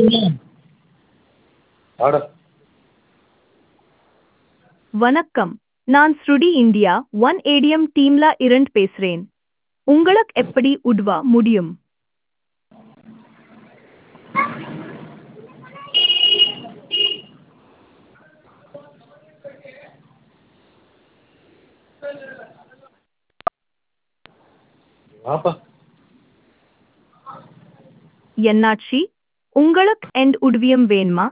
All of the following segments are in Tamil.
ஆர்டர் வணக்கம் நான் ஸ்ருடி இந்தியா ஒன் ஏடிஎம் டீம்ல இருந்து பேசுறேன் உங்களுக்கு எப்படி உதவ முடியும் வாப்பா என்னாச்சி உங்களுக்கு எண்ட் உதவியம் வேணுமா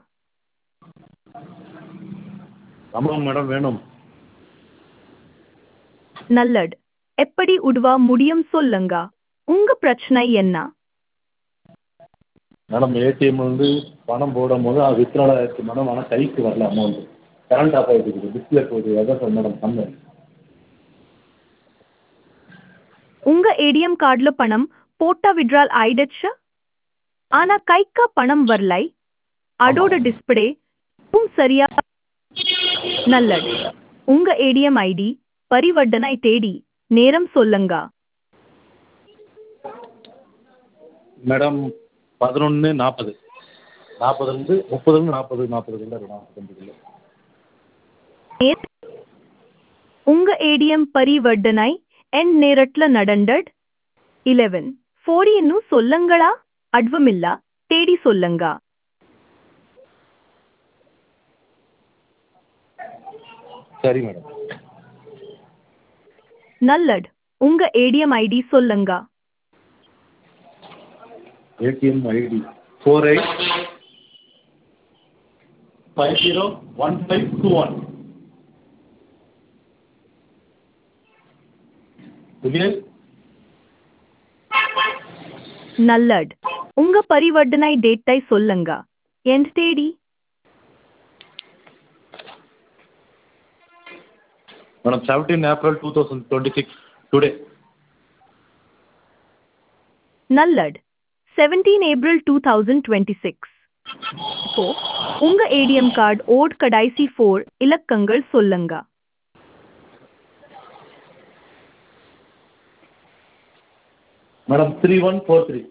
ஆமாம் மேடம் வேணும் நல்லது எப்படி உதவ முடியும் சொல்லுங்க உங்க பிரச்சனை என்ன மேடம் ஏடிஎம் வந்து பணம் போடும் போது அது வித்ட்ரால் ஆயிடுச்சு மேடம் ஆனால் கைக்கு வரல அமௌண்ட் கரண்ட் ஆஃப் ஆகிட்டு இருக்குது டிஸ்பிளே போகுது அதான் சார் மேடம் பண்ணேன் உங்க ஏடிஎம் கார்டுல பணம் போட்டா விட்ரால் ஆயிடுச்சு ஆனா கைக்கா பணம் வரலை அதோட டிஸ்பிளே சரியா நல்லது உங்க ஏடிஎம் ஐடி பரிவர்த்தனை தேடி நேரம் சொல்லுங்க மேடம் பதினொன்று நாற்பது நாற்பதுலேருந்து முப்பதுலேருந்து நாற்பது நாற்பது இல்லை நாற்பத்தஞ்சு இல்லை நேத் உங்க ஏடிஎம் பரிவர்த்தனை எண்ட் நேரட்ல நடந்தது இலெவன் ஃபோரின்னு சொல்லுங்களா அட்வமில்லா தேடி சொல்லுங்க சரி மேடம் நல்லது உங்க ஏடிஎம் ஐடி சொல்லுங்க ATM ID four eight five zero one five two one Vijay நல்லது உங்க பரிவர்த்தனை டேட்டை சொல்லுங்க எண்ட் தேடி madam seventeen April two thousand twenty six today நல்லது seventeen April two thousand twenty six இப்போ உங்க ஏடிஎம் கார்டு ஓட் கடைசி ஃபோர் இலக்கங்கள் சொல்லுங்க madam three one four three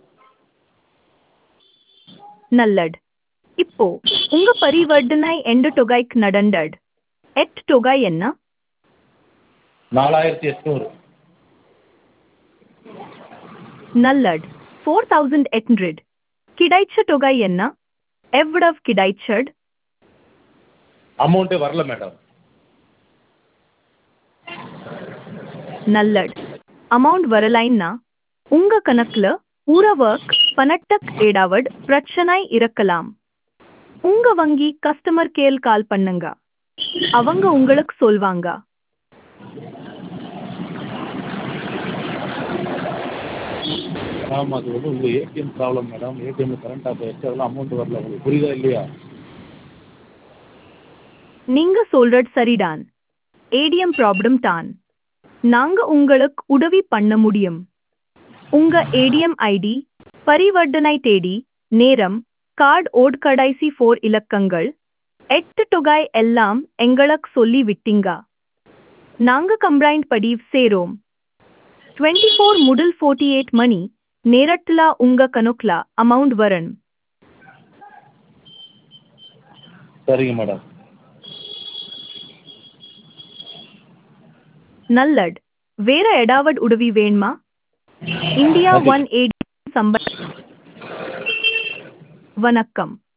நல்லது இப்போ உங்க பரிவர்த்தனை எந்த தொகைக்கு நடந்தது எட் தொகை என்ன நாலாயிரத்தி எட்நூறு நல்லது ஃபோர் தௌசண்ட் எட் ஹண்ட்ரட் கிடைச்ச தொகை என்ன எவ்வளவு கிடைச்சது அமௌண்ட்டே வரல மேடம் நல்லது அமௌண்ட் வரலைன்னா உங்க கணக்குல ஊர ஒர்க் பணட்டக் ஏடாவட் பிரச்சனை இருக்கலாம் உங்க வங்கி கஸ்டமர் கேர் கால் பண்ணுங்க அவங்க உங்களுக்கு சொல்வாங்க மேம் அது வந்து உங்கள் ஏடிஎம் ப்ராப்ளம் மேடம் ஏடிஎம்ல கரண்ட் ஆஃப் ஆயிடுச்சு அதெல்லாம் அமௌண்ட் வரல உங்களுக்கு புரியுதா இல்லையா நீங்க சொல்றது சரிதான் ஏடிஎம் ப்ராப்ளம் தான் நாங்க உங்களுக்கு உதவி பண்ண முடியும் உங்க ஏடிஎம் ஐடி பரிவர்த்தனை தேதி நேரம் கார்டு ஓட் கடைசி ஃபோர் இலக்கங்கள் எட்டு தொகை எல்லாம் எங்களுக்கு சொல்லி விட்டீங்க நாங்க கம்ப்ளைண்ட் பதிவு சேரோம் டுவெண்ட்டி ஃபோர் முதல் ஃபோர்ட்டி எயிட் மணி நேரத்துல உங்க கணக்குல அமௌண்ட் வரணும் சரிங்க மேடம் நல்லது வேற ஏதாவது உதவி வேணுமா இந்தியா ஒன் ஏடி சம்ப வணக்கம்